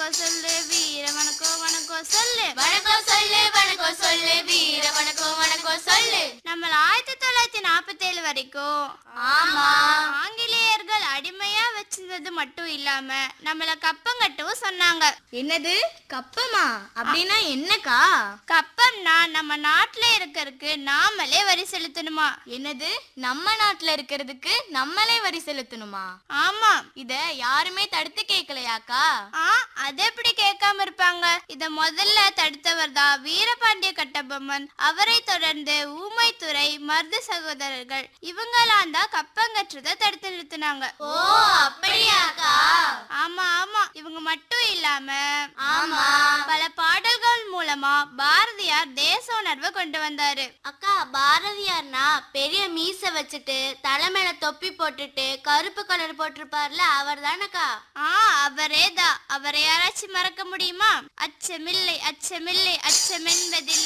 வணக்கம் சொல்லு வீர வணக்கம் வணக்கம் சொல்லு வணக்கம் சொல்லு வணக்கம் சொல்லு வீர வணக்கம் வணக்கம் சொல்லு நம்ம ஆயிரத்தி தொள்ளாயிரத்தி நாற்பத்தேழு வரைக்கும் ஆமா ஆங்கிலேயர்கள் அடிமையா வச்சிருந்தது மட்டும் இல்லாம நம்மள கப்பம் கட்டவும் சொன்னாங்க என்னது கப்பமா அப்படின்னா என்னக்கா கப்பம்னா நம்ம நாட்டுல இருக்கறதுக்கு நாமளே வரி செலுத்தணுமா என்னது நம்ம நாட்டுல இருக்கிறதுக்கு நம்மளே வரி செலுத்தணுமா ஆமா இத யாருமே தடுத்து கேட்கலையாக்கா ஆ அது எப்படி கேட்காம இருப்பாங்க இத முதல்ல தடுத்தவர் தான் வீரபாண்டிய கட்டபொம்மன் அவரை தொடர்ந்து ஊமைத்துறை மருது சகோதரர்கள் இவங்கெல்லாம் தான் கப்பங்கற்றதை தடுத்து நிறுத்தினாங்க ஓ அப்படியாக்கா ஆமா ஆமா இவங்க மட்டும் இல்லாம ஆமா பல பாடல்கள் மூலமா பாரதியார் தேச உணர்வை கொண்டு வந்தாரு அக்கா பாரதியார்னா பெரிய மீச வச்சுட்டு தலை மேல தொப்பி போட்டுட்டு கருப்பு கலர் போட்டிருப்பார்ல அவர் தானக்கா ஆ அவரே தான் அவரை யாராச்சும் மறக்க முடியுமா அச்சமில்லை அச்சமில்லை அச்சமென்பதில்லை